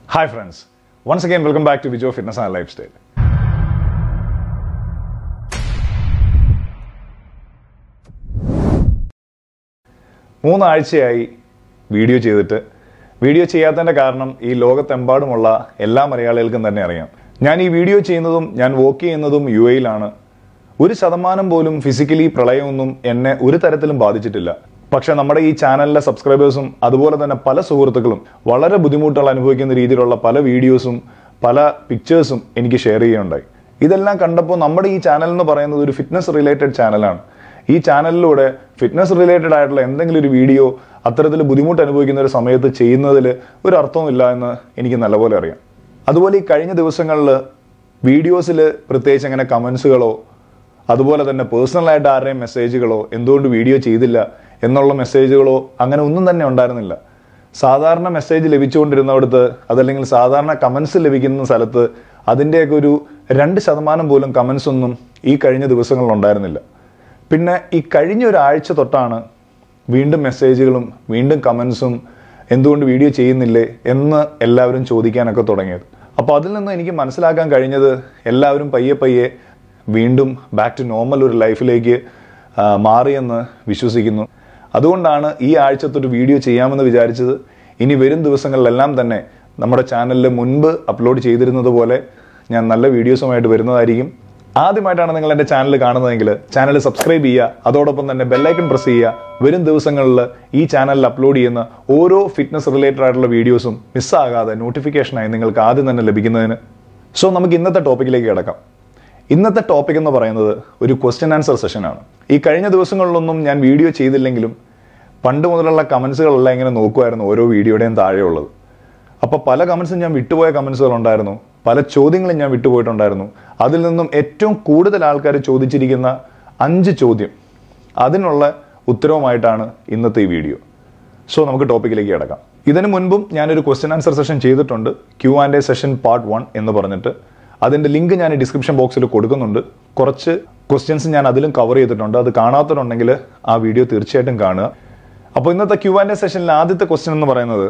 Hi, friends. Once again, welcome back to Vijo Fitness and Lifestyle. മൂന്നാഴ്ചയായി video ചെയ്തിട്ട് video ചെയ്യാത്തതിൻ്റെ കാരണം ഈ ലോകത്തെമ്പാടുമുള്ള എല്ലാ മലയാളികൾക്കും തന്നെ അറിയാം ഞാൻ ഈ വീഡിയോ ചെയ്യുന്നതും ഞാൻ വർക്ക് ചെയ്യുന്നതും യു എയിലാണ് ഒരു ശതമാനം പോലും ഫിസിക്കലി പ്രളയമൊന്നും എന്നെ ഒരു തരത്തിലും ബാധിച്ചിട്ടില്ല പക്ഷെ നമ്മുടെ ഈ ചാനലിലെ സബ്സ്ക്രൈബേഴ്സും അതുപോലെ തന്നെ പല സുഹൃത്തുക്കളും വളരെ ബുദ്ധിമുട്ടുകൾ അനുഭവിക്കുന്ന രീതിയിലുള്ള പല വീഡിയോസും പല പിക്ചേഴ്സും എനിക്ക് ഷെയർ ചെയ്യുകയുണ്ടായി ഇതെല്ലാം കണ്ടപ്പോൾ നമ്മുടെ ഈ ചാനൽ എന്ന് പറയുന്നത് ഒരു ഫിറ്റ്നസ് റിലേറ്റഡ് ചാനലാണ് ഈ ചാനലിലൂടെ ഫിറ്റ്നസ് റിലേറ്റഡ് ആയിട്ടുള്ള എന്തെങ്കിലും ഒരു വീഡിയോ അത്തരത്തിൽ ബുദ്ധിമുട്ട് അനുഭവിക്കുന്ന ഒരു സമയത്ത് ചെയ്യുന്നതിൽ ഒരു അർത്ഥവുമില്ല എന്ന് എനിക്ക് നല്ലപോലെ അറിയാം അതുപോലെ ഈ കഴിഞ്ഞ ദിവസങ്ങളിൽ വീഡിയോസിൽ പ്രത്യേകിച്ച് അങ്ങനെ കമൻസുകളോ അതുപോലെ തന്നെ പേഴ്സണലായിട്ട് ആരുടെയും മെസ്സേജുകളോ എന്തുകൊണ്ട് വീഡിയോ ചെയ്തില്ല എന്നുള്ള മെസ്സേജുകളോ അങ്ങനെ ഒന്നും തന്നെ ഉണ്ടായിരുന്നില്ല സാധാരണ മെസ്സേജ് ലഭിച്ചുകൊണ്ടിരുന്നിടത്ത് അതല്ലെങ്കിൽ സാധാരണ കമൻസ് ലഭിക്കുന്ന സ്ഥലത്ത് അതിൻ്റെയൊക്കെ ഒരു രണ്ട് ശതമാനം പോലും കമൻസ് ഒന്നും ഈ കഴിഞ്ഞ ദിവസങ്ങളിൽ ഉണ്ടായിരുന്നില്ല പിന്നെ ഈ കഴിഞ്ഞ ഒരാഴ്ച തൊട്ടാണ് വീണ്ടും മെസ്സേജുകളും വീണ്ടും കമൻസും എന്തുകൊണ്ട് വീഡിയോ ചെയ്യുന്നില്ലേ എന്ന് എല്ലാവരും ചോദിക്കാനൊക്കെ തുടങ്ങിയത് അപ്പോൾ അതിൽ നിന്ന് എനിക്ക് മനസ്സിലാക്കാൻ കഴിഞ്ഞത് എല്ലാവരും പയ്യെ പയ്യെ വീണ്ടും ബാക്ക് ടു നോർമൽ ഒരു ലൈഫിലേക്ക് ആ, മാറിയെന്ന് വിശ്വസിക്കുന്നു അതുകൊണ്ടാണ് ഈ ആഴ്ചത്തൊരു വീഡിയോ ചെയ്യാമെന്ന് വിചാരിച്ചത് ഇനി വരും ദിവസങ്ങളിലെല്ലാം തന്നെ നമ്മുടെ ചാനലിൽ മുൻപ് അപ്ലോഡ് ചെയ്തിരുന്നത് പോലെ ഞാൻ നല്ല വീഡിയോസുമായിട്ട് വരുന്നതായിരിക്കും ആദ്യമായിട്ടാണ് നിങ്ങൾ എൻ്റെ ചാനൽ കാണുന്നതെങ്കിൽ ചാനൽ സബ്സ്ക്രൈബ് ചെയ്യുക അതോടൊപ്പം തന്നെ ബെല്ലൈക്കൺ പ്രസ് ചെയ്യുക വരും ദിവസങ്ങളിൽ ഈ ചാനലിൽ അപ്ലോഡ് ചെയ്യുന്ന ഓരോ ഫിറ്റ്നസ് റിലേറ്റഡ് ആയിട്ടുള്ള വീഡിയോസും മിസ്സാകാതെ നോട്ടിഫിക്കേഷനായി നിങ്ങൾക്ക് ആദ്യം തന്നെ ലഭിക്കുന്നതിന് സോ നമുക്ക് ഇന്നത്തെ ടോപ്പിക്കിലേക്ക് കിടക്കാം ഇന്നത്തെ ടോപ്പിക് എന്ന് പറയുന്നത് ഒരു ക്വസ്റ്റ്യൻ ആൻസർ സെഷനാണ് ഈ കഴിഞ്ഞ ദിവസങ്ങളിലൊന്നും ഞാൻ വീഡിയോ ചെയ്തില്ലെങ്കിലും പണ്ട് മുതലുള്ള കമൻസുകളെല്ലാം ഇങ്ങനെ നോക്കുമായിരുന്നു ഓരോ വീഡിയോയുടെയും താഴെയുള്ളത് അപ്പോൾ പല കമൻസും ഞാൻ വിട്ടുപോയ കമൻസുകൾ ഉണ്ടായിരുന്നു പല ചോദ്യങ്ങളും ഞാൻ വിട്ടുപോയിട്ടുണ്ടായിരുന്നു അതിൽ നിന്നും ഏറ്റവും കൂടുതൽ ആൾക്കാർ ചോദിച്ചിരിക്കുന്ന അഞ്ച് ചോദ്യം അതിനുള്ള ഉത്തരവുമായിട്ടാണ് ഇന്നത്തെ ഈ വീഡിയോ സോ നമുക്ക് ടോപ്പിക്കിലേക്ക് കിടക്കാം ഇതിനു മുൻപും ഞാനൊരു ക്വസ്റ്റ്യൻ ആൻസർ സെഷൻ ചെയ്തിട്ടുണ്ട് Q and A session part one എന്ന് പറഞ്ഞിട്ട് അതിന്റെ ലിങ്ക് ഞാൻ ഡിസ്ക്രിപ്ഷൻ ബോക്സിൽ കൊടുക്കുന്നുണ്ട് കുറച്ച് ക്വസ്റ്റ്യൻസ് ഞാൻ അതിലും കവർ ചെയ്തിട്ടുണ്ട് അത് കാണാത്തവരുണ്ടെങ്കിൽ ആ വീഡിയോ തീർച്ചയായിട്ടും കാണുക അപ്പോൾ ഇന്നത്തെ ക്യൂ ആൻഡ് എ സെഷനിൽ ആദ്യത്തെ ക്വസ്റ്റ്യൻ എന്ന് പറയുന്നത്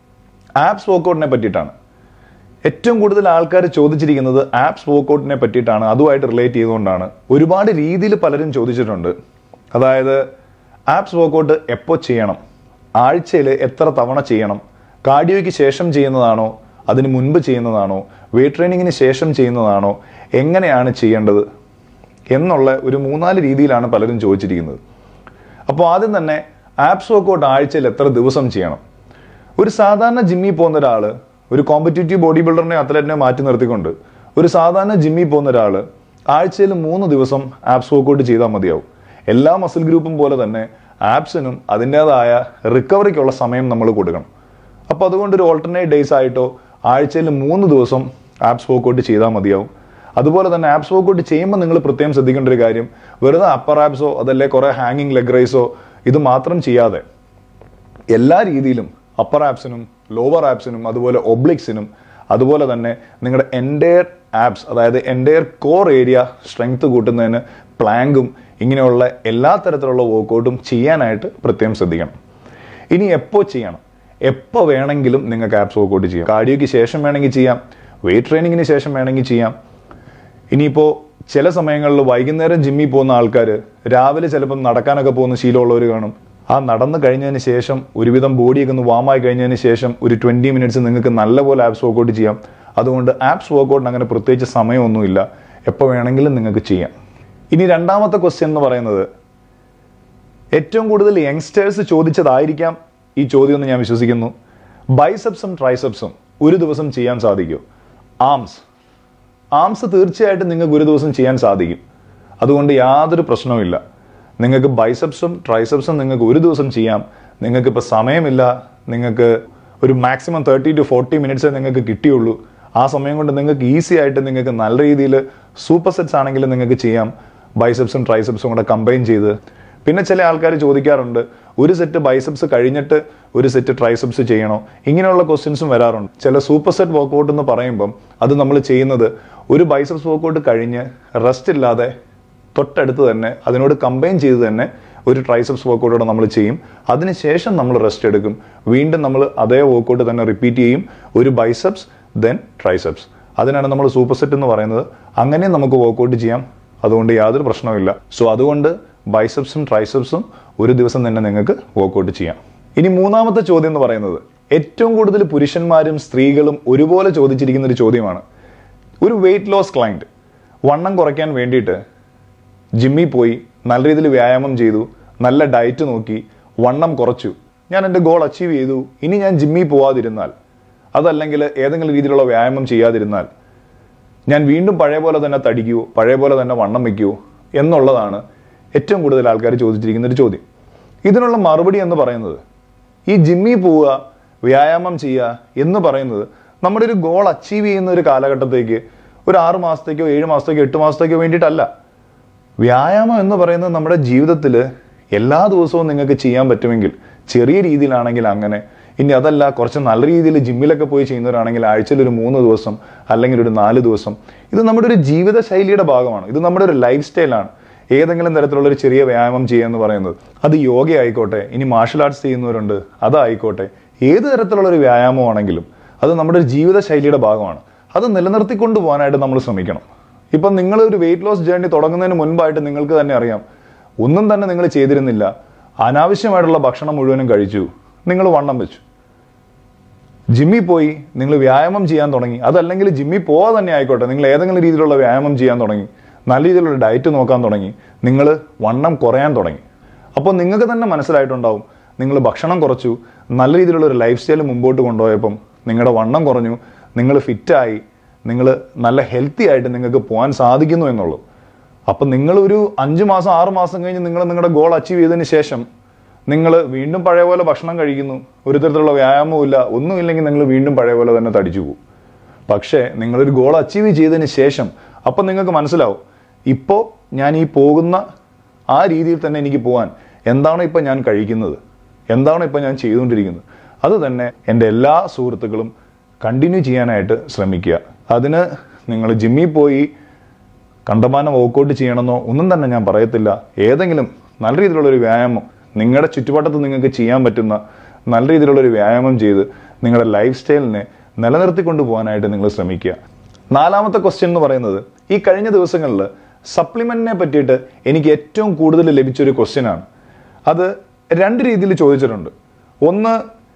ആപ്സ് വർക്കൗട്ടിനെ പറ്റിയിട്ടാണ് ഏറ്റവും കൂടുതൽ ആൾക്കാർ ചോദിച്ചിരിക്കുന്നത് ആപ്സ് വർക്കൗട്ടിനെ പറ്റിയിട്ടാണ് അതുമായിട്ട് റിലേറ്റ് ചെയ്തുകൊണ്ടാണ് ഒരുപാട് രീതിയിൽ പലരും ചോദിച്ചിട്ടുണ്ട് അതായത് ആപ്സ് വർക്കൗട്ട് എപ്പോൾ ചെയ്യണം ആഴ്ചയിൽ എത്ര തവണ ചെയ്യണം കാർഡിയോയ്ക്ക് ശേഷം ചെയ്യുന്നതാണോ അതിന് മുൻപ് ചെയ്യുന്നതാണോ വെയിറ്റ് ട്രെയിനിങ്ങിന് ശേഷം ചെയ്യുന്നതാണോ എങ്ങനെയാണ് ചെയ്യേണ്ടത് എന്നുള്ള ഒരു മൂന്നാല് രീതിയിലാണ് പലരും ചോദിച്ചിരിക്കുന്നത് അപ്പോൾ ആദ്യം തന്നെ ആപ്സ് വർക്കൗട്ട് ആഴ്ചയിൽ എത്ര ദിവസം ചെയ്യണം ഒരു സാധാരണ ജിമ്മിൽ പോകുന്ന ഒരാൾ ഒരു കോമ്പറ്റേറ്റീവ് ബോഡി ബിൽഡറിനെ അത്ലറ്റിനെ മാറ്റി നിർത്തിക്കൊണ്ട് ഒരു സാധാരണ ജിമ്മിൽ പോകുന്ന ഒരാൾ ആഴ്ചയിൽ മൂന്ന് ദിവസം ആപ്സ് വർക്കൗട്ട് ചെയ്താൽ മതിയാവും എല്ലാ മസിൽ ഗ്രൂപ്പും പോലെ തന്നെ ആപ്സിനും അതിൻ്റെതായ റിക്കവറിക്കുള്ള സമയം നമ്മൾ കൊടുക്കണം അപ്പോൾ അതുകൊണ്ട് ഒരു ഓൾട്ടർനേറ്റ് ഡേയ്സ് ആയിട്ടോ ആഴ്ചയിൽ മൂന്ന് ദിവസം ആപ്സ് വർക്കൗട്ട് ചെയ്താൽ മതിയാവും അതുപോലെ തന്നെ ആപ്സ് വർക്കൗട്ട് ചെയ്യുമ്പോൾ നിങ്ങൾ പ്രത്യേകം ശ്രദ്ധിക്കേണ്ട ഒരു കാര്യം വെറുതെ അപ്പർ ആപ്സോ അതല്ലേ കുറേ ഹാങ്ങിങ് ലെഗ് റൈസോ ഇത് മാത്രം ചെയ്യാതെ എല്ലാ രീതിയിലും അപ്പർ ആപ്സിനും ലോവർ ആപ്സിനും അതുപോലെ ഒബ്ലിക്സിനും അതുപോലെ തന്നെ നിങ്ങളുടെ എൻറ്റയർ ആപ്സ് അതായത് എൻറ്റയർ കോർ ഏരിയ സ്ട്രെങ്ത് കൂട്ടുന്നതിന് പ്ലാങ്കും ഇങ്ങനെയുള്ള എല്ലാ തരത്തിലുള്ള വർക്കൗട്ടും ചെയ്യാനായിട്ട് പ്രത്യേകം ശ്രദ്ധിക്കണം ഇനി എപ്പോൾ ചെയ്യണം എപ്പോൾ വേണമെങ്കിലും നിങ്ങൾക്ക് ആപ്സ് വർക്കൗട്ട് ചെയ്യാം കാർഡിയോയ്ക്ക് ശേഷം വേണമെങ്കിൽ ചെയ്യാം വെയിറ്റ് ട്രെയിനിങ്ങിന് ശേഷം വേണമെങ്കിൽ ചെയ്യാം ഇനിയിപ്പോൾ ചില സമയങ്ങളിൽ വൈകുന്നേരം ജിമ്മിൽ പോകുന്ന ആൾക്കാർ രാവിലെ ചിലപ്പം നടക്കാനൊക്കെ പോകുന്ന ശീലമുള്ളവർ കാണും ആ നടന്നു കഴിഞ്ഞതിന് ശേഷം ഒരുവിധം ബോഡിയൊക്കെ ഒന്ന് വാമായി കഴിഞ്ഞതിന് ശേഷം ഒരു ട്വൻറ്റി മിനിറ്റ്സ് നിങ്ങൾക്ക് നല്ലപോലെ ആപ്സ് വർക്കൗട്ട് ചെയ്യാം അതുകൊണ്ട് ആപ്സ് വർക്കൗട്ടിന് അങ്ങനെ പ്രത്യേകിച്ച് സമയമൊന്നുമില്ല എപ്പോൾ വേണമെങ്കിലും നിങ്ങൾക്ക് ചെയ്യാം ഇനി രണ്ടാമത്തെ ക്വസ്റ്റ്യൻ എന്ന് പറയുന്നത് ഏറ്റവും കൂടുതൽ യങ്സ്റ്റേഴ്സ് ചോദിച്ചതായിരിക്കാം ഈ ചോദ്യം എന്ന് ഞാൻ വിശ്വസിക്കുന്നു ബൈസെപ്സും ട്രൈസെപ്സും ഒരു ദിവസം ചെയ്യാൻ സാധിക്കുമോ ആംസ് ആംസ് തീർച്ചയായിട്ടും നിങ്ങൾക്ക് ഒരു ദിവസം ചെയ്യാൻ സാധിക്കും അതുകൊണ്ട് യാതൊരു പ്രശ്നവുമില്ല നിങ്ങൾക്ക് ബൈസെപ്സും ട്രൈസെപ്സും നിങ്ങൾക്ക് ഒരു ദിവസം ചെയ്യാം നിങ്ങൾക്ക് ഇപ്പോൾ സമയമില്ല നിങ്ങൾക്ക് ഒരു മാക്സിമം തേർട്ടി ടു ഫോർട്ടി മിനിറ്റ്സേ നിങ്ങൾക്ക് കിട്ടിയുള്ളൂ ആ സമയം കൊണ്ട് നിങ്ങൾക്ക് ഈസി ആയിട്ട് നിങ്ങൾക്ക് നല്ല രീതിയിൽ സൂപ്പർ സെറ്റ്സ് ആണെങ്കിൽ നിങ്ങൾക്ക് ചെയ്യാം ബൈസെപ്സും ട്രൈസെപ്സും കൂടെ കമ്പൈൻ ചെയ്ത് പിന്നെ ചില ആൾക്കാർ ചോദിക്കാറുണ്ട് ഒരു സെറ്റ് ബൈസെപ്സ് കഴിഞ്ഞിട്ട് ഒരു സെറ്റ് ട്രൈസെപ്സ് ചെയ്യണോ ഇങ്ങനെയുള്ള ക്വസ്റ്റ്യൻസും വരാറുണ്ട് ചില സൂപ്പർ സെറ്റ് വർക്കൗട്ട് എന്ന് പറയുമ്പം അത് നമ്മൾ ചെയ്യുന്നത് ഒരു ബൈസെപ്സ് വർക്കൗട്ട് കഴിഞ്ഞ് റെസ്റ്റ് ഇല്ലാതെ തൊട്ടടുത്ത് തന്നെ അതിനോട് കമ്പൈൻ ചെയ്ത് തന്നെ ഒരു ട്രൈസെപ്സ് വർക്കൗട്ടോടെ നമ്മൾ ചെയ്യും അതിനുശേഷം നമ്മൾ റെസ്റ്റ് എടുക്കും വീണ്ടും നമ്മൾ അതേ വർക്കൗട്ട് തന്നെ റിപ്പീറ്റ് ചെയ്യും ഒരു ബൈസെപ്സ് ദെൻ ട്രൈസെപ്സ് അതിനാണ് നമ്മൾ സൂപ്പർ സെറ്റ് എന്ന് പറയുന്നത് അങ്ങനെ നമുക്ക് വർക്കൗട്ട് ചെയ്യാം അതുകൊണ്ട് യാതൊരു പ്രശ്നവുമില്ല സോ അതുകൊണ്ട് ബൈസെപ്സും ട്രൈസെപ്സും ഒരു ദിവസം തന്നെ നിങ്ങൾക്ക് വർക്കൗട്ട് ചെയ്യാം ഇനി മൂന്നാമത്തെ ചോദ്യം എന്ന് പറയുന്നത് ഏറ്റവും കൂടുതൽ പുരുഷന്മാരും സ്ത്രീകളും ഒരുപോലെ ചോദിച്ചിരിക്കുന്ന ഒരു ചോദ്യമാണ് ഒരു വെയിറ്റ് ലോസ് ക്ലയൻറ്റ് വണ്ണം കുറയ്ക്കാൻ വേണ്ടിയിട്ട് ജിമ്മിൽ പോയി നല്ല രീതിയിൽ വ്യായാമം ചെയ്തു നല്ല ഡയറ്റ് നോക്കി വണ്ണം കുറച്ചു ഞാൻ എൻ്റെ ഗോൾ അച്ചീവ് ചെയ്തു ഇനി ഞാൻ ജിമ്മിൽ പോവാതിരുന്നാൽ അതല്ലെങ്കിൽ ഏതെങ്കിലും രീതിയിലുള്ള വ്യായാമം ചെയ്യാതിരുന്നാൽ ഞാൻ വീണ്ടും പഴയ പോലെ തന്നെ തടിക്കുവോ പഴയ പോലെ തന്നെ വണ്ണം വയ്ക്കുവോ എന്നുള്ളതാണ് ഏറ്റവും കൂടുതൽ ആൾക്കാർ ചോദിച്ചിരിക്കുന്ന ഒരു ചോദ്യം ഇതിനുള്ള മറുപടി എന്ന് പറയുന്നത് ഈ ജിമ്മിൽ പോവുക വ്യായാമം ചെയ്യുക എന്ന് പറയുന്നത് നമ്മുടെ ഒരു ഗോൾ അച്ചീവ് ചെയ്യുന്ന ഒരു കാലഘട്ടത്തേക്ക് ഒരു ആറ് മാസത്തേക്കോ ഏഴ് മാസത്തേക്കോ എട്ട് മാസത്തേക്കോ വേണ്ടിയിട്ടല്ല വ്യായാമം എന്ന് പറയുന്നത് നമ്മുടെ ജീവിതത്തിൽ എല്ലാ ദിവസവും നിങ്ങൾക്ക് ചെയ്യാൻ പറ്റുമെങ്കിൽ ചെറിയ രീതിയിലാണെങ്കിൽ അങ്ങനെ ഇനി അതല്ല കുറച്ച് നല്ല രീതിയിൽ ജിമ്മിലൊക്കെ പോയി ചെയ്യുന്നവരാണെങ്കിൽ ആഴ്ചയിൽ ഒരു മൂന്ന് ദിവസം അല്ലെങ്കിൽ ഒരു നാല് ദിവസം ഇത് നമ്മുടെ ഒരു ജീവിത ശൈലിയുടെ ഭാഗമാണ് ഇത് നമ്മുടെ ഒരു ലൈഫ് സ്റ്റൈലാണ് ഏതെങ്കിലും തരത്തിലുള്ള ഒരു ചെറിയ വ്യായാമം ചെയ്യുക എന്ന് പറയുന്നത് അത് യോഗ ആയിക്കോട്ടെ ഇനി മാർഷൽ ആർട്സ് ചെയ്യുന്നവരുണ്ട് അതായിക്കോട്ടെ ഏത് തരത്തിലുള്ള ഒരു വ്യായാമമാണെങ്കിലും അത് നമ്മുടെ ഒരു ജീവിത ശൈലിയുടെ ഭാഗമാണ് അത് നിലനിർത്തിക്കൊണ്ട് പോകാനായിട്ട് നമ്മൾ ശ്രമിക്കണം ഇപ്പം നിങ്ങൾ ഒരു വെയിറ്റ് ലോസ് ജേർണി തുടങ്ങുന്നതിന് മുൻപായിട്ട് നിങ്ങൾക്ക് തന്നെ അറിയാം ഒന്നും തന്നെ നിങ്ങൾ ചെയ്തിരുന്നില്ല അനാവശ്യമായിട്ടുള്ള ഭക്ഷണം മുഴുവനും കഴിച്ചു നിങ്ങൾ വണ്ണം വെച്ചു ജിമ്മിൽ പോയി നിങ്ങൾ വ്യായാമം ചെയ്യാൻ തുടങ്ങി അതല്ലെങ്കിൽ ജിമ്മിൽ പോവാതെ തന്നെ ആയിക്കോട്ടെ നിങ്ങൾ ഏതെങ്കിലും രീതിയിലുള്ള വ്യായാമം ചെയ്യാൻ തുടങ്ങി നല്ല രീതിയിലുള്ള ഡയറ്റ് നോക്കാൻ തുടങ്ങി നിങ്ങൾ വണ്ണം കുറയാൻ തുടങ്ങി അപ്പോൾ നിങ്ങൾക്ക് തന്നെ മനസ്സിലായിട്ടുണ്ടാവും നിങ്ങൾ ഭക്ഷണം കുറച്ചു നല്ല രീതിയിലുള്ള ഒരു ലൈഫ് സ്റ്റൈൽ മുമ്പോട്ട് കൊണ്ടുപോയപ്പം നിങ്ങളുടെ വണ്ണം കുറഞ്ഞു നിങ്ങൾ ഫിറ്റായി നിങ്ങൾ നല്ല ഹെൽത്തി ആയിട്ട് നിങ്ങൾക്ക് പോകാൻ സാധിക്കുന്നു എന്നുള്ളൂ അപ്പം നിങ്ങൾ ഒരു അഞ്ച് മാസം ആറ് മാസം കഴിഞ്ഞ് നിങ്ങൾ നിങ്ങളുടെ ഗോൾ അച്ചീവ് ചെയ്തതിന് ശേഷം നിങ്ങൾ വീണ്ടും പഴയ പോലെ ഭക്ഷണം കഴിക്കുന്നു ഒരു തരത്തിലുള്ള വ്യായാമവും ഇല്ല ഒന്നുമില്ലെങ്കിൽ നിങ്ങൾ വീണ്ടും പഴയ പോലെ തന്നെ തടിച്ചു പോകും പക്ഷേ നിങ്ങളൊരു ഗോൾ അച്ചീവ് ചെയ്തതിന് ശേഷം അപ്പം നിങ്ങൾക്ക് മനസ്സിലാവും ഇപ്പോൾ ഞാൻ ഈ പോകുന്ന ആ രീതിയിൽ തന്നെ എനിക്ക് പോകാൻ എന്താണോ ഇപ്പം ഞാൻ കഴിക്കുന്നത് എന്താണോ ഇപ്പം ഞാൻ ചെയ്തുകൊണ്ടിരിക്കുന്നത് അത് തന്നെ എൻ്റെ എല്ലാ സുഹൃത്തുക്കളും കണ്ടിന്യൂ ചെയ്യാനായിട്ട് ശ്രമിക്കുക അതിന് നിങ്ങൾ ജിമ്മിൽ പോയി കണ്ടമാനം വർക്കൗട്ട് ചെയ്യണമെന്നോ ഒന്നും തന്നെ ഞാൻ പറയത്തില്ല ഏതെങ്കിലും നല്ല രീതിയിലുള്ള ഒരു വ്യായാമം നിങ്ങളുടെ ചുറ്റുപാട്ടത്ത് നിങ്ങൾക്ക് ചെയ്യാൻ പറ്റുന്ന നല്ല രീതിയിലുള്ള ഒരു വ്യായാമം ചെയ്ത് നിങ്ങളുടെ ലൈഫ് സ്റ്റൈലിനെ നിലനിർത്തിക്കൊണ്ട് പോകാനായിട്ട് നിങ്ങൾ ശ്രമിക്കുക നാലാമത്തെ ക്വസ്റ്റ്യൻ എന്ന് പറയുന്നത് ഈ കഴിഞ്ഞ ദിവസങ്ങളിൽ സപ്ലിമെന്റിനെ പറ്റിയിട്ട് എനിക്ക് ഏറ്റവും കൂടുതൽ ലഭിച്ചൊരു ക്വസ്റ്റ്യനാണ് അത് രണ്ട് രീതിയിൽ ചോദിച്ചിട്ടുണ്ട് ഒന്ന്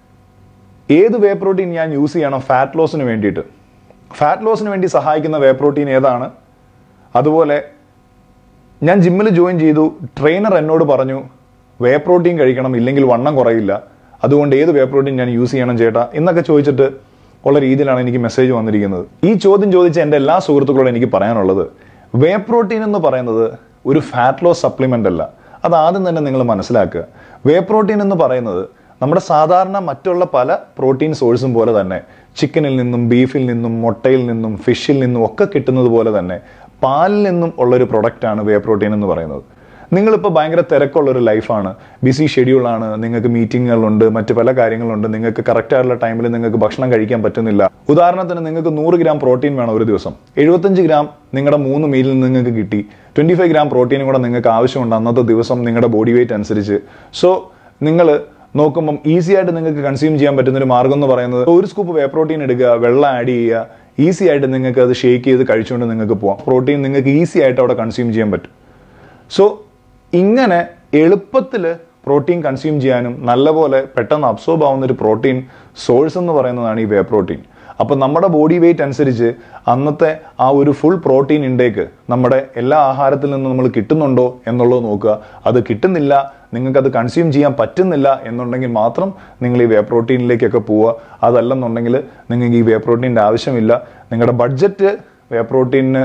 ഏത് വേ പ്രോട്ടീൻ ഞാൻ യൂസ് ചെയ്യണം ഫാറ്റ് ലോസിന് വേണ്ടിയിട്ട് ഫാറ്റ് ലോസിന് വേണ്ടി സഹായിക്കുന്ന വേ പ്രോട്ടീൻ ഏതാണ് അതുപോലെ ഞാൻ ജിമ്മിൽ ജോയിൻ ചെയ്തു ട്രെയിനർ എന്നോട് പറഞ്ഞു വേ പ്രോട്ടീൻ കഴിക്കണം ഇല്ലെങ്കിൽ വണ്ണം കുറയില്ല അതുകൊണ്ട് ഏത് വേ പ്രോട്ടീൻ ഞാൻ യൂസ് ചെയ്യണം ചേട്ടാ എന്നൊക്കെ ചോദിച്ചിട്ട് ഉള്ള രീതിയിലാണ് എനിക്ക് മെസ്സേജ് വന്നിരിക്കുന്നത് ഈ ചോദ്യം ചോദിച്ച എൻ്റെ എല്ലാ സുഹൃത്തുക്കളോടും എനിക്ക് പറയാനുള്ളത് വേ പ്രോട്ടീൻ എന്ന് പറയുന്നത് ഒരു ഫാറ്റ് ലോസ് സപ്ലിമെൻ്റ് അല്ല അത് ആദ്യം തന്നെ നിങ്ങൾ മനസ്സിലാക്കുക വേ പ്രോട്ടീൻ എന്ന് പറയുന്നത് നമ്മുടെ സാധാരണ മറ്റുള്ള പല പ്രോട്ടീൻ സോഴ്സും പോലെ തന്നെ ചിക്കനിൽ നിന്നും ബീഫിൽ നിന്നും മുട്ടയിൽ നിന്നും ഫിഷിൽ നിന്നും ഒക്കെ കിട്ടുന്നത് പോലെ തന്നെ പാലിൽ നിന്നും ഉള്ളൊരു പ്രൊഡക്റ്റാണ് വേ പ്രോട്ടീൻ എന്ന് പറയുന്നത് നിങ്ങളിപ്പോൾ ഭയങ്കര തിരക്കുള്ള ഒരു ലൈഫാണ് ബിസി ഷെഡ്യൂളാണ് നിങ്ങൾക്ക് മീറ്റിങ്ങുകളുണ്ട് മറ്റു പല കാര്യങ്ങളുണ്ട് നിങ്ങൾക്ക് കറക്റ്റ് ആയിട്ടുള്ള ടൈമിൽ നിങ്ങൾക്ക് ഭക്ഷണം കഴിക്കാൻ പറ്റുന്നില്ല ഉദാഹരണത്തിന് നിങ്ങൾക്ക് നൂറ് ഗ്രാം പ്രോട്ടീൻ വേണം ഒരു ദിവസം എഴുപത്തഞ്ച് ഗ്രാം നിങ്ങളുടെ മൂന്ന് മീലിൽ നിന്ന് നിങ്ങൾക്ക് കിട്ടി ട്വൻറ്റി ഫൈവ് ഗ്രാം പ്രോട്ടീനും കൂടെ നിങ്ങൾക്ക് ആവശ്യമുണ്ട് അന്നത്തെ ദിവസം നിങ്ങളുടെ ബോഡി വെയിറ്റ് അനുസരിച്ച് സോ നിങ്ങൾ നോക്കുമ്പം ഈസി ആയിട്ട് നിങ്ങൾക്ക് കൺസ്യൂം ചെയ്യാൻ പറ്റുന്ന ഒരു മാർഗം എന്ന് പറയുന്നത് ഒരു സ്കൂപ്പ് വേ പ്രോട്ടീൻ എടുക്കുക വെള്ളം ആഡ് ചെയ്യുക ഈസി ആയിട്ട് നിങ്ങൾക്ക് അത് ഷേക്ക് ചെയ്ത് കഴിച്ചുകൊണ്ട് നിങ്ങൾക്ക് പോവാം പ്രോട്ടീൻ നിങ്ങൾക്ക് ഈസി ആയിട്ട് അവിടെ കൺസ്യൂം ചെയ്യാൻ പറ്റും സോ ഇങ്ങനെ എളുപ്പത്തിൽ പ്രോട്ടീൻ കൺസ്യൂം ചെയ്യാനും നല്ലപോലെ പെട്ടെന്ന് അബ്സോർബ് ആവുന്ന ഒരു പ്രോട്ടീൻ സോഴ്സ് എന്ന് പറയുന്നതാണ് ഈ വേ പ്രോട്ടീൻ അപ്പോൾ നമ്മുടെ ബോഡി വെയിറ്റ് അനുസരിച്ച് അന്നത്തെ ആ ഒരു ഫുൾ പ്രോട്ടീൻ ഇൻടേക്ക് നമ്മുടെ എല്ലാ ആഹാരത്തിൽ നിന്നും നമ്മൾ കിട്ടുന്നുണ്ടോ എന്നുള്ളത് നോക്കുക അത് കിട്ടുന്നില്ല നിങ്ങൾക്കത് കൺസ്യൂം ചെയ്യാൻ പറ്റുന്നില്ല എന്നുണ്ടെങ്കിൽ മാത്രം നിങ്ങൾ ഈ വേ പ്രോട്ടീനിലേക്കൊക്കെ പോവുക അതല്ലെന്നുണ്ടെങ്കിൽ നിങ്ങൾക്ക് ഈ വേ പ്രോട്ടീൻ്റെ ആവശ്യമില്ല നിങ്ങളുടെ ബഡ്ജറ്റ് വേ പ്രോട്ടീനിന്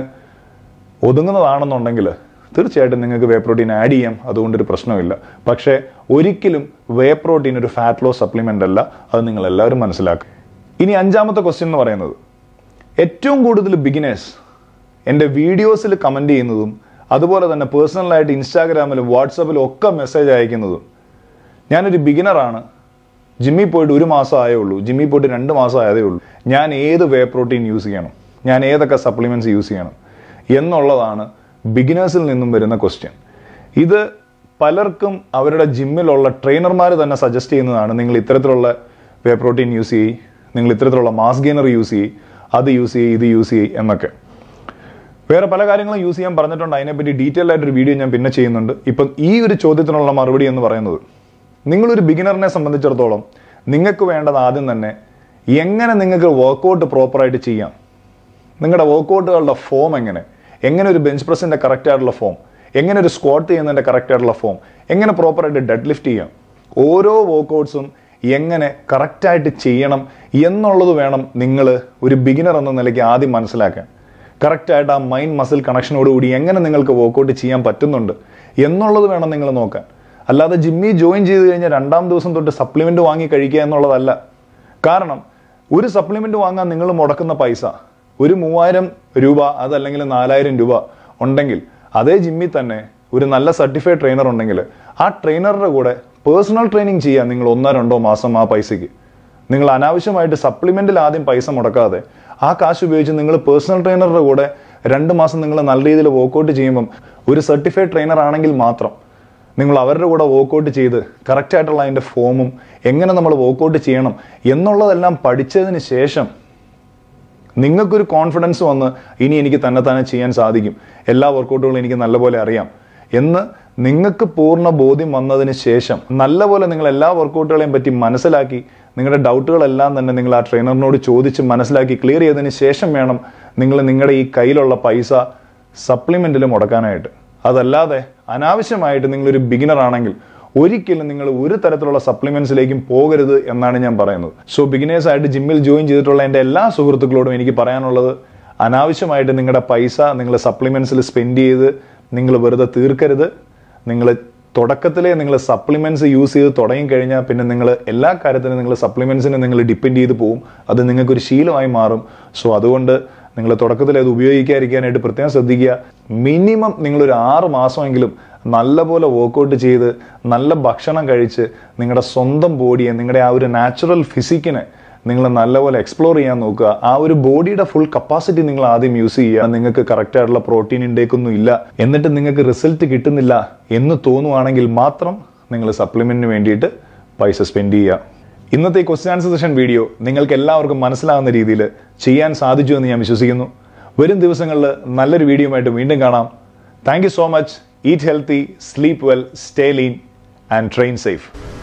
ഒതുങ്ങുന്നതാണെന്നുണ്ടെങ്കിൽ തീർച്ചയായിട്ടും നിങ്ങൾക്ക് വേ പ്രോട്ടീൻ ആഡ് ചെയ്യാം അതുകൊണ്ടൊരു പ്രശ്നമില്ല പക്ഷേ ഒരിക്കലും വേ പ്രോട്ടീൻ ഒരു ഫാറ്റ് ലോസ് സപ്ലിമെൻ്റ് അല്ല അത് നിങ്ങൾ എല്ലാവരും മനസ്സിലാക്കുക ഇനി അഞ്ചാമത്തെ ക്വസ്റ്റ്യൻ എന്ന് പറയുന്നത് ഏറ്റവും കൂടുതൽ ബിഗിനേഴ്സ് എൻ്റെ വീഡിയോസിൽ കമൻറ്റ് ചെയ്യുന്നതും അതുപോലെ തന്നെ പേഴ്സണലായിട്ട് ഇൻസ്റ്റാഗ്രാമിലും വാട്സപ്പിലും ഒക്കെ മെസ്സേജ് അയക്കുന്നതും ഞാനൊരു ബിഗിനറാണ് ജിമ്മിൽ പോയിട്ട് ഒരു മാസം ആയേ ഉള്ളൂ ജിമ്മിൽ പോയിട്ട് രണ്ട് മാസം ആയതേ ഉള്ളൂ ഞാൻ ഏത് വേ പ്രോട്ടീൻ യൂസ് ചെയ്യണം ഞാൻ ഏതൊക്കെ സപ്ലിമെൻറ്റ്സ് യൂസ് ചെയ്യണം എന്നുള്ളതാണ് ബിഗിനേഴ്സിൽ നിന്നും വരുന്ന ക്വസ്റ്റ്യൻ ഇത് പലർക്കും അവരുടെ ജിമ്മിലുള്ള ട്രെയിനർമാർ തന്നെ സജസ്റ്റ് ചെയ്യുന്നതാണ് നിങ്ങൾ ഇത്തരത്തിലുള്ള വേ പ്രോട്ടീൻ യൂസ് ചെയ്യ് നിങ്ങൾ ഇത്തരത്തിലുള്ള മാസ് ഗെയിനർ യൂസ് ചെയ്യ് അത് യൂസ് ചെയ്യ് ഇത് യൂസ് ചെയ്യ് എന്നൊക്കെ വേറെ പല കാര്യങ്ങളും യൂസ് ചെയ്യാൻ പറഞ്ഞിട്ടുണ്ട് അതിനെപ്പറ്റി ഡീറ്റെയിൽ ആയിട്ടൊരു വീഡിയോ ഞാൻ പിന്നെ ചെയ്യുന്നുണ്ട് ഇപ്പം ഈ ഒരു ചോദ്യത്തിനുള്ള മറുപടി എന്ന് പറയുന്നത് നിങ്ങളൊരു ബിഗിനറിനെ സംബന്ധിച്ചിടത്തോളം നിങ്ങൾക്ക് വേണ്ടത് ആദ്യം തന്നെ എങ്ങനെ നിങ്ങൾക്ക് വർക്കൗട്ട് പ്രോപ്പറായിട്ട് ചെയ്യാം നിങ്ങളുടെ വർക്കൗട്ടുകളുടെ ഫോം എങ്ങനെ എങ്ങനെ ഒരു ബെഞ്ച് പ്രസിന്റെ കറക്റ്റ് ആയിട്ടുള്ള ഫോം എങ്ങനെ ഒരു സ്ക്വാട്ട് ചെയ്യുന്നതിന്റെ കറക്റ്റ് ആയിട്ടുള്ള ഫോം എങ്ങനെ പ്രോപ്പറായിട്ട് ഡെഡ് ലിഫ്റ്റ് ചെയ്യാം ഓരോ വർക്കൗട്ട്സും എങ്ങനെ കറക്റ്റായിട്ട് ചെയ്യണം എന്നുള്ളത് വേണം നിങ്ങൾ ഒരു ബിഗിനർ എന്ന നിലയ്ക്ക് ആദ്യം മനസ്സിലാക്കാൻ കറക്റ്റായിട്ട് ആ മൈൻഡ് മസിൽ കണക്ഷനോടുകൂടി എങ്ങനെ നിങ്ങൾക്ക് വർക്കൗട്ട് ചെയ്യാൻ പറ്റുന്നുണ്ട് എന്നുള്ളത് വേണം നിങ്ങൾ നോക്കാൻ അല്ലാതെ ജിമ്മി ജോയിൻ ചെയ്ത് കഴിഞ്ഞാൽ രണ്ടാം ദിവസം തൊട്ട് സപ്ലിമെന്റ് വാങ്ങി കഴിക്കുക എന്നുള്ളതല്ല കാരണം ഒരു സപ്ലിമെന്റ് വാങ്ങാൻ നിങ്ങൾ മുടക്കുന്ന പൈസ ഒരു മൂവായിരം രൂപ അതല്ലെങ്കിൽ നാലായിരം രൂപ ഉണ്ടെങ്കിൽ അതേ ജിമ്മിൽ തന്നെ ഒരു നല്ല സർട്ടിഫൈഡ് ട്രെയിനർ ഉണ്ടെങ്കിൽ ആ ട്രെയിനറുടെ കൂടെ പേഴ്സണൽ ട്രെയിനിങ് ചെയ്യാൻ നിങ്ങൾ ഒന്നോ രണ്ടോ മാസം ആ പൈസയ്ക്ക് നിങ്ങൾ അനാവശ്യമായിട്ട് സപ്ലിമെന്റിൽ ആദ്യം പൈസ മുടക്കാതെ ആ കാശ് ഉപയോഗിച്ച് നിങ്ങൾ പേഴ്സണൽ ട്രെയിനറുടെ കൂടെ രണ്ട് മാസം നിങ്ങൾ നല്ല രീതിയിൽ വർക്കൗട്ട് ചെയ്യുമ്പം ഒരു സർട്ടിഫൈഡ് ട്രെയിനർ ആണെങ്കിൽ മാത്രം നിങ്ങൾ അവരുടെ കൂടെ വർക്കൗട്ട് ചെയ്ത് കറക്റ്റ് ആയിട്ടുള്ള അതിൻ്റെ ഫോമും എങ്ങനെ നമ്മൾ വർക്കൗട്ട് ചെയ്യണം എന്നുള്ളതെല്ലാം പഠിച്ചതിന് ശേഷം നിങ്ങൾക്കൊരു കോൺഫിഡൻസ് വന്ന് ഇനി എനിക്ക് തന്നെ തന്നെ ചെയ്യാൻ സാധിക്കും എല്ലാ വർക്കൗട്ടുകളും എനിക്ക് നല്ലപോലെ അറിയാം എന്ന് നിങ്ങൾക്ക് പൂർണ്ണ ബോധ്യം വന്നതിന് ശേഷം നല്ലപോലെ നിങ്ങൾ എല്ലാ വർക്കൗട്ടുകളെയും പറ്റി മനസ്സിലാക്കി നിങ്ങളുടെ ഡൗട്ടുകളെല്ലാം തന്നെ നിങ്ങൾ ആ ട്രെയിനറിനോട് ചോദിച്ച് മനസ്സിലാക്കി ക്ലിയർ ചെയ്തതിന് ശേഷം വേണം നിങ്ങൾ നിങ്ങളുടെ ഈ കയ്യിലുള്ള പൈസ സപ്ലിമെന്റിൽ മുടക്കാനായിട്ട് അതല്ലാതെ അനാവശ്യമായിട്ട് നിങ്ങളൊരു ബിഗിനർ ആണെങ്കിൽ ഒരിക്കലും നിങ്ങൾ ഒരു തരത്തിലുള്ള സപ്ലിമെന്റ്സിലേക്കും പോകരുത് എന്നാണ് ഞാൻ പറയുന്നത് സോ ബിഗിനേഴ്സ് ആയിട്ട് ജിമ്മിൽ ജോയിൻ ചെയ്തിട്ടുള്ള എൻ്റെ എല്ലാ സുഹൃത്തുക്കളോടും എനിക്ക് പറയാനുള്ളത് അനാവശ്യമായിട്ട് നിങ്ങളുടെ പൈസ നിങ്ങൾ സപ്ലിമെന്റ്സിൽ സ്പെൻഡ് ചെയ്ത് നിങ്ങൾ വെറുതെ തീർക്കരുത് നിങ്ങൾ തുടക്കത്തിലേ നിങ്ങൾ സപ്ലിമെന്റ്സ് യൂസ് ചെയ്ത് തുടങ്ങി കഴിഞ്ഞാൽ പിന്നെ നിങ്ങൾ എല്ലാ കാര്യത്തിനും നിങ്ങൾ സപ്ലിമെന്റ്സിനെ നിങ്ങൾ ഡിപ്പെൻഡ് ചെയ്ത് പോകും അത് നിങ്ങൾക്കൊരു ശീലമായി മാറും സോ അതുകൊണ്ട് നിങ്ങൾ തുടക്കത്തിൽ അത് ഉപയോഗിക്കാതിരിക്കാനായിട്ട് പ്രത്യേകം ശ്രദ്ധിക്കുക മിനിമം നിങ്ങളൊരു ആറ് മാസമെങ്കിലും നല്ലപോലെ വർക്കൗട്ട് ചെയ്ത് നല്ല ഭക്ഷണം കഴിച്ച് നിങ്ങളുടെ സ്വന്തം ബോഡിയെ നിങ്ങളുടെ ആ ഒരു നാച്ചുറൽ ഫിസിക്കിനെ നിങ്ങൾ നല്ലപോലെ എക്സ്പ്ലോർ ചെയ്യാൻ നോക്കുക ആ ഒരു ബോഡിയുടെ ഫുൾ കപ്പാസിറ്റി നിങ്ങൾ ആദ്യം യൂസ് ചെയ്യുക നിങ്ങൾക്ക് കറക്റ്റ് ആയിട്ടുള്ള പ്രോട്ടീൻ ഇൻടേക്ക് ഒന്നും ഇല്ല എന്നിട്ട് നിങ്ങൾക്ക് റിസൾട്ട് കിട്ടുന്നില്ല എന്ന് തോന്നുവാണെങ്കിൽ മാത്രം നിങ്ങൾ സപ്ലിമെന്റിന് വേണ്ടിയിട്ട് പൈസ സ്പെൻഡ് ചെയ്യുക ഇന്നത്തെ ക്വസ്റ്റ്യൻ ആൻസർ സെഷൻ വീഡിയോ നിങ്ങൾക്ക് എല്ലാവർക്കും മനസ്സിലാവുന്ന രീതിയിൽ ചെയ്യാൻ സാധിച്ചു എന്ന് ഞാൻ വിശ്വസിക്കുന്നു വരും ദിവസങ്ങളിൽ നല്ലൊരു വീഡിയോ ആയിട്ട് വീണ്ടും കാണാം thank you so much eat healthy sleep well stay lean and train safe